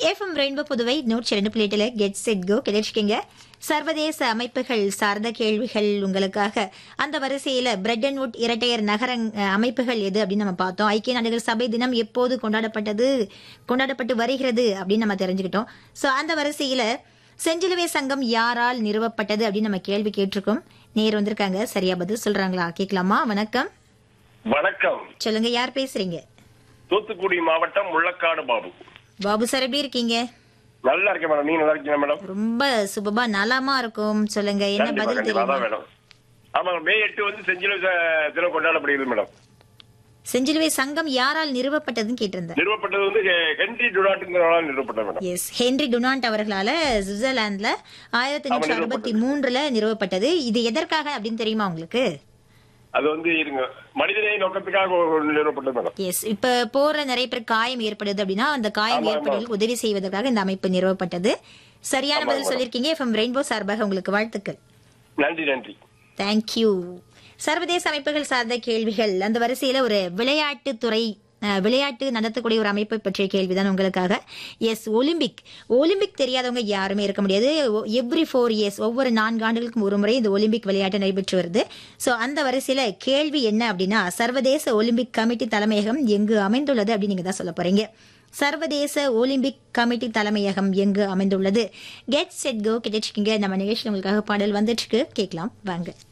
FM rainbow Puduvai நூற்றி ரெண்டு பிளேட்டில் கெட் செட் கோ கிடைச்சிக்கிங்க சர்வதேச அமைப்புகள் சார்ந்த கேள்விகள் உங்களுக்காக அந்த வரிசையில பிரெட் அண்ட் வுட் இரட்டையர் நகர அஹ், அமைப்புகள் எது அப்படின்னு நம்ம பார்த்தோம் ஐக்கிய நாடுகள் சபை தினம் எப்போது கொண்டாடப்பட்டது கொண்டாடப்பட்டு வருகிறது அப்படின்னு நம்ம தெரிஞ்சுக்கிட்டோம் சோ அந்த வரிசையில செஞ்சிலுவை சங்கம் யாரால் நிறுவப்பட்டது அப்படின்னு நம்ம கேள்வி கேட்டிருக்கோம் நேர் வந்திருக்காங்க சரியா பதில் சொல்றாங்களா கேட்கலாமா வணக்கம் வணக்கம் சொல்லுங்க யார் பேசுறீங்க தூத்துக்குடி மாவட்டம் முள்ளக்காடு பாபு பாபு சார் எப்படி இருக்கீங்க நல்லா இருக்கேன் மேடம் நீங்க நல்லா இருக்கீங்க மேடம் ரொம்ப சுபமா நலமா இருக்கும் சொல்லுங்க என்ன கண்டிப்பா பதில் கண்டிப்பா தெரியுமா அதான் மேடம் ஆமாங்க மே எட்டு வந்து செஞ்சில தினம் கொண்டாடப்படுகிறது மேடம் செஞ்சிலுவை சங்கம் யாரால் நிறுவப்பட்டதுன்னு கேட்டிருந்தேன் நிறுவப்பட்டது வந்து ஹெ- ஹென்றி டுனாட்டுங்கிறவரால் நிறுவப்பட்டது மேடம் எஸ் ஹென்ரி டுனாண்ட் அவர்களால சுவிட்சர்லாந்துல ஆயிரத்தி எண்ணூற்றி அறுபத்தி மூன்றுல நிறுவப்பட்டது இது எதற்காக அப்படின்னு தெரியுமா உங்களுக்கு அது வந்து இருங்க மனிதநேய நோக்கத்துக்காக ஒரு நிறுவப்பட்டது மேடம் எஸ் இப்ப போற நிறைய பேர் காயம் ஏற்படுது அப்படின்னா அந்த காயம் ஆமா, ஏற்படுவதற்கு உதவி செய்வதற்காக இந்த அமைப்பு நிறுவப்பட்டது சரியான ஆமா, பதில் ஆமா. சொல்லியிருக்கீங்க எஃப்எம் ரெயின்போ சார்பாக உங்களுக்கு வாழ்த்துக்கள் நன்றி நன்றி தேங்க்யூ சர்வதேச அமைப்புகள் சார்ந்த கேள்விகள் அந்த வரிசையில ஒரு விளையாட்டு துறை அஹ், விளையாட்டு நடத்தக்கூடிய ஒரு அமைப்பை பற்றிய கேள்விதான் உங்களுக்காக எஸ் ஒலிம்பிக் ஒலிம்பிக் தெரியாதவங்க யாருமே இருக்க முடியாது எவ்ரி ஃபோர் இயர்ஸ் ஒவ்வொரு நான்கு ஆண்டுகளுக்கும் ஒரு முறை இந்த ஒலிம்பிக் விளையாட்டு நடைபெற்று வருது சோ அந்த வரிசையில கேள்வி என்ன அப்படின்னா சர்வதேச ஒலிம்பிக் கமிட்டி தலைமையகம் எங்கு அமைந்துள்ளது அப்படின்னு நீங்க தான் சொல்ல போறீங்க சர்வதேச ஒலிம்பிக் கமிட்டி தலைமையகம் எங்கு அமைந்துள்ளது கெட் செட் கோ கிடைச்சிக்கிங்க நம்ம நிகழ்ச்சியில் உங்களுக்காக பாடல் வந்துட்டு இருக்கு கேட்கலாம் வாங்க